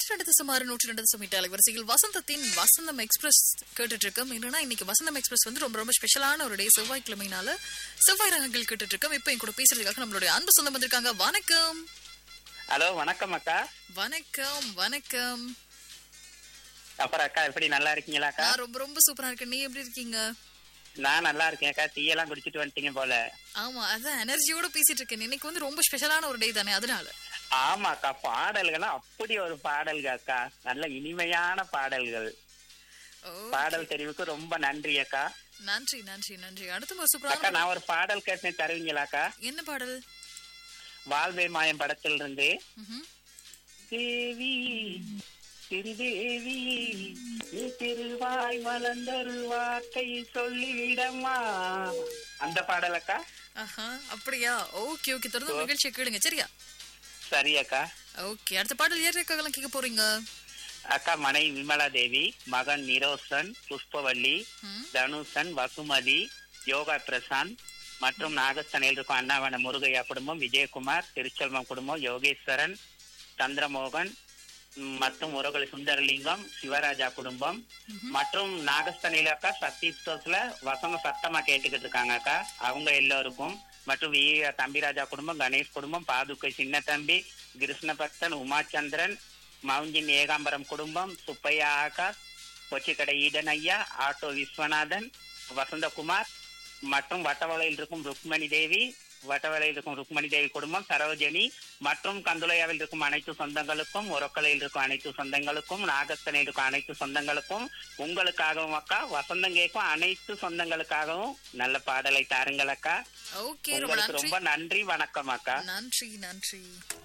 நூற்றி ரெண்டு தசம் ஆறு நூற்றி ரெண்டு தசம் எட்டு அலைவரிசையில் வசந்தத்தின் வசந்தம் எக்ஸ்பிரஸ் கேட்டுட்டு இருக்கோம் என்னன்னா இன்னைக்கு வசந்தம் எக்ஸ்பிரஸ் வந்து ரொம்ப ரொம்ப ஸ்பெஷலான ஒரு டே செவ்வாய்க்கிழமைனால செவ்வாய் ரகங்கள் கேட்டுட்டு இருக்கோம் இப்போ என் கூட பேசுறதுக்காக நம்மளுடைய அன்பு சொந்தம் வந்திருக்காங்க வணக்கம் ஹலோ வணக்கம் அக்கா வணக்கம் வணக்கம் அப்புறம் அக்கா எப்படி நல்லா இருக்கீங்களா அக்கா நான் ரொம்ப ரொம்ப சூப்பரா இருக்கேன் நீ எப்படி இருக்கீங்க நான் நல்லா இருக்கேன் அக்கா டீ எல்லாம் குடிச்சிட்டு வந்துட்டீங்க போல ஆமா அதான் எனர்ஜியோட பேசிட்டு இருக்கேன் இன்னைக்கு வந்து ரொம்ப ஸ்பெஷலான ஒரு டே தானே அதனால ஆமா அக்கா பாடல்கள்லாம் அப்படி ஒரு பாடல்கள் அக்கா நல்ல இனிமையான பாடல்கள் ஓ பாடல் தெரிவுக்கு ரொம்ப நன்றி அக்கா நன்றி நன்றி நன்றி அடுத்து ஒரு அக்கா சூப்பரான நான் ஒரு பாடல் கேட்டேன் தருவீங்களாக்கா என்ன பாடல் வாழ்வே மாயம் படத்தில் இருந்து ம்ஹும். தேவி திருதேவி நீ திருவாய் மலர்ந்தொரு வார்த்தை சொல்லிவிடமா அந்த பாடல் அக்கா ஆஹா அப்படியா ஓகே ஓகே தொடர்ந்து நிகழ்ச்சியை கேளுங்க சரியா சரி அக்கா ஓகே அடுத்த பாடல் யாருக்காகலாம் கேட்க போறீங்க அக்கா மனைவி விமலா தேவி மகன் நிரோசன் புஷ்பவல்லி ம். தனுஷன் வசுமதி யோகா பிரசாந்த் மற்றும் நாகஸ்தனையில் இருக்கும் அண்ணாவன முருகையா குடும்பம் விஜயகுமார் திருச்செல்வம் குடும்பம் யோகேஸ்வரன் சந்திரமோகன் ம், மற்றும் முருகலை சுந்தரலிங்கம் சிவராஜா குடும்பம் மற்றும் நாகஸ்தனையில அக்கா சத்தீஸ்வரத்துல வசந்த சத்தமா கேட்டுக்கிட்டு இருக்காங்க அக்கா அவங்க எல்லோருக்கும் மற்றும் வி தம்பிராஜா குடும்பம் கணேஷ் குடும்பம் பாதுகை சின்ன தம்பி கிருஷ்ணபக்தன் உமாச்சந்திரன் மவுஞ்சின் ஏகாம்பரம் குடும்பம் சுப்பையா ஆகாஷ் கொச்சிக்கடை ஈடன் ஐயா ஆட்டோ விஸ்வநாதன் வசந்தகுமார் மற்றும் வட்டவளையில் இருக்கும் ருக்மணி தேவி வட்டவளையில் இருக்கும் ருக்மணி தேவி குடும்பம் சரோஜனி மற்றும் கந்துளையாவில் இருக்கும் அனைத்து சொந்தங்களுக்கும் உரக்கலையில் இருக்கும் அனைத்து சொந்தங்களுக்கும் நாகஸ்தனையில் இருக்கும் அனைத்து சொந்தங்களுக்கும் உங்களுக்காகவும் அக்கா வசந்தம் கேட்கும் அனைத்து சொந்தங்களுக்காகவும் நல்ல பாடலை தாருங்கள் அக்கா ஓகே ரொம்ப உங்களுக்கு நன்றி ரொம்ப நன்றி வணக்கம் அக்கா நன்றி நன்றி